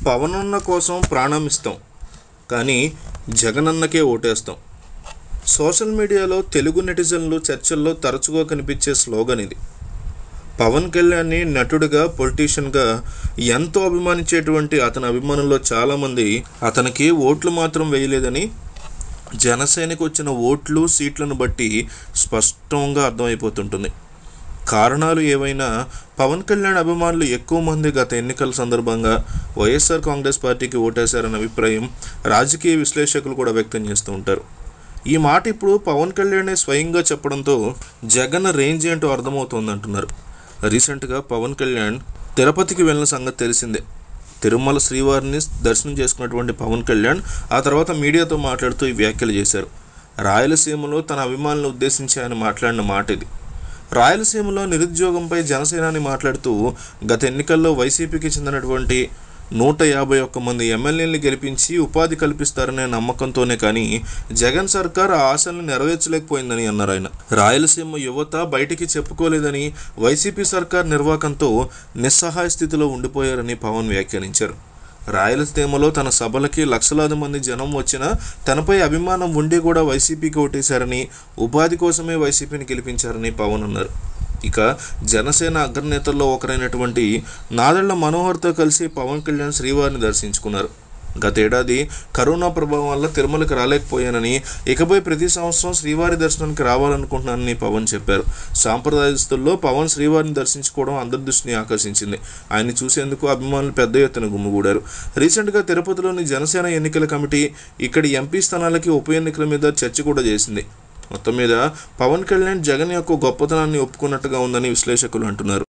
పవనన్న కోసం ప్రాణం ఇస్తాం కానీ జగనన్నకే ఓటేస్తాం సోషల్ మీడియాలో తెలుగు నెటిజన్లు చర్చల్లో తరచుగా కనిపించే స్లోగన్ ఇది పవన్ కళ్యాణ్ని నటుడిగా పొలిటీషియన్గా ఎంతో అభిమానించేటువంటి అతని అభిమానుల్లో చాలామంది అతనికి ఓట్లు మాత్రం వేయలేదని జనసేనకు వచ్చిన ఓట్లు సీట్లను బట్టి స్పష్టంగా అర్థమైపోతుంటుంది కారణాలు ఏవైనా పవన్ కళ్యాణ్ అభిమానులు ఎక్కువ మంది గత ఎన్నికల సందర్భంగా వైఎస్ఆర్ కాంగ్రెస్ పార్టీకి ఓటేశారన్న అభిప్రాయం రాజకీయ విశ్లేషకులు కూడా వ్యక్తం చేస్తూ ఉంటారు ఈ మాట ఇప్పుడు పవన్ కళ్యాణే స్వయంగా చెప్పడంతో జగన్ రేంజ్ ఏంటో అర్థమవుతోంది అంటున్నారు రీసెంట్గా పవన్ కళ్యాణ్ తిరుపతికి వెళ్ళిన సంగతి తెలిసిందే తిరుమల శ్రీవారిని దర్శనం చేసుకున్నటువంటి పవన్ కళ్యాణ్ ఆ తర్వాత మీడియాతో మాట్లాడుతూ ఈ వ్యాఖ్యలు చేశారు రాయలసీమలో తన అభిమానులను ఉద్దేశించి ఆయన మాట్లాడిన మాట ఇది రాయలసీమలో నిరుద్యోగంపై జనసేనాని మాట్లాడుతూ గత ఎన్నికల్లో వైసీపీకి చెందినటువంటి నూట యాభై ఒక్క మంది ఎమ్మెల్యేలను గెలిపించి ఉపాధి కల్పిస్తారనే నమ్మకంతోనే కానీ జగన్ సర్కార్ ఆ ఆశల్ని నెరవేర్చలేకపోయిందని అన్నారు ఆయన రాయలసీమ యువత బయటికి చెప్పుకోలేదని వైసీపీ సర్కార్ నిర్వాకంతో నిస్సహాయ స్థితిలో ఉండిపోయారని పవన్ వ్యాఖ్యానించారు రాయలసీమలో తన సభలకి లక్షలాది మంది జనం వచ్చినా తనపై అభిమానం ఉండి కూడా వైసీపీకి ఓటేశారని ఉపాధి కోసమే వైసీపీని గెలిపించారని పవన్ అన్నారు ఇక జనసేన అగ్రనేతల్లో ఒకరైనటువంటి నాదళ్ల మనోహర్తో కలిసి పవన్ కళ్యాణ్ శ్రీవారిని దర్శించుకున్నారు గతేడాది కరోనా ప్రభావం వల్ల తిరుమలకి రాలేకపోయానని ఇకపై ప్రతి సంవత్సరం శ్రీవారి దర్శనానికి రావాలనుకుంటున్నానని పవన్ చెప్పారు సాంప్రదాయ దుస్తుల్లో పవన్ శ్రీవారిని దర్శించుకోవడం అందరి దృష్టిని ఆకర్షించింది ఆయన్ని చూసేందుకు అభిమానులు పెద్ద ఎత్తున గుమ్మిగూడారు రీసెంట్గా తిరుపతిలోని జనసేన ఎన్నికల కమిటీ ఇక్కడి ఎంపీ స్థానాలకి ఉప ఎన్నికల మీద చర్చ కూడా చేసింది మొత్తం మీద పవన్ కళ్యాణ్ జగన్ యొక్క గొప్పతనాన్ని ఒప్పుకున్నట్టుగా ఉందని విశ్లేషకులు అంటున్నారు